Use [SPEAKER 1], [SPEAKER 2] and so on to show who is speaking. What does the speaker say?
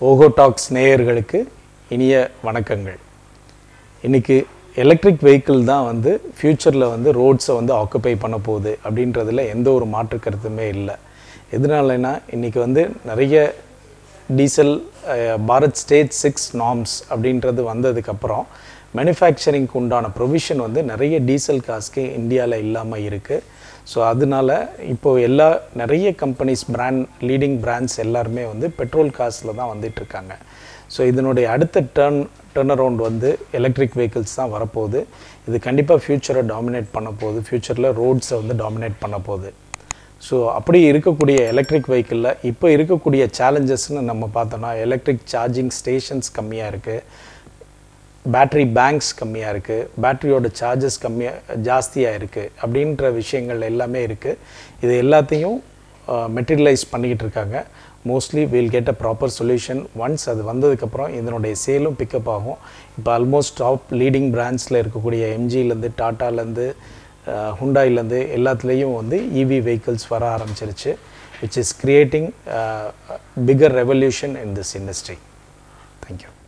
[SPEAKER 1] ஓகோ டாக்ஸ் நேயர்களுக்கு இனிய வணக்கங்கள் இன்றைக்கி எலக்ட்ரிக் வெஹிக்கிள் தான் வந்து ஃப்யூச்சரில் வந்து ரோட்ஸை வந்து ஆக்குப்பை பண்ண போகுது அப்படின்றதுல எந்த ஒரு மாற்று கருத்துமே இல்லை எதனாலனா இன்றைக்கி வந்து நிறைய diesel uh, Bharat stage six norms அப்படின்றது வந்ததுக்கப்புறம் மேனுஃபேக்சரிங்க்கு உண்டான ப்ரொவிஷன் வந்து நிறைய டீசல் காஸ்க்கு இந்தியாவில் இல்லாமல் இருக்குது ஸோ அதனால இப்போது எல்லா நிறைய கம்பெனிஸ் பிராண்ட் லீடிங் பிராண்ட்ஸ் எல்லாருமே வந்து பெட்ரோல் காசில் தான் வந்துட்டு இருக்காங்க ஸோ இதனுடைய அடுத்த டர்ன் டர்ன் அரவுண்ட் வந்து எலக்ட்ரிக் வெஹிக்கிள்ஸ் தான் வரப்போகுது இது கண்டிப்பாக ஃப்யூச்சரை டாமினேட் பண்ண போகுது ஃப்யூச்சரில் ரோட்ஸை வந்து டாமினேட் பண்ண போகுது ஸோ அப்படி இருக்கக்கூடிய எலக்ட்ரிக் வெஹிக்கிளில் இப்போ இருக்கக்கூடிய சேலஞ்சஸ்னு நம்ம பார்த்தோம்னா எலக்ட்ரிக் சார்ஜிங் ஸ்டேஷன்ஸ் கம்மியாக இருக்குது பேட்ரி பேங்க்ஸ் கம்மியாக இருக்குது பேட்டரியோட சார்ஜஸ் கம்மியாக ஜாஸ்தியாக இருக்குது அப்படின்ற விஷயங்கள் எல்லாமே இருக்குது இது எல்லாத்தையும் மெட்டீரியலைஸ் பண்ணிக்கிட்டு இருக்காங்க mostly will get a proper solution once அது வந்ததுக்கப்புறம் இதனுடைய சேலும் பிக்கப் ஆகும் இப்போ ஆல்மோஸ்ட் டாப் லீடிங் பிராண்ட்ஸில் இருக்கக்கூடிய எம்ஜிலேருந்து டாட்டாலேருந்து ஹுண்டாயிலேருந்து எல்லாத்துலேயும் வந்து இவி வெஹிக்கிள்ஸ் வர ஆரம்பிச்சிருச்சு which is creating bigger revolution in this industry thank you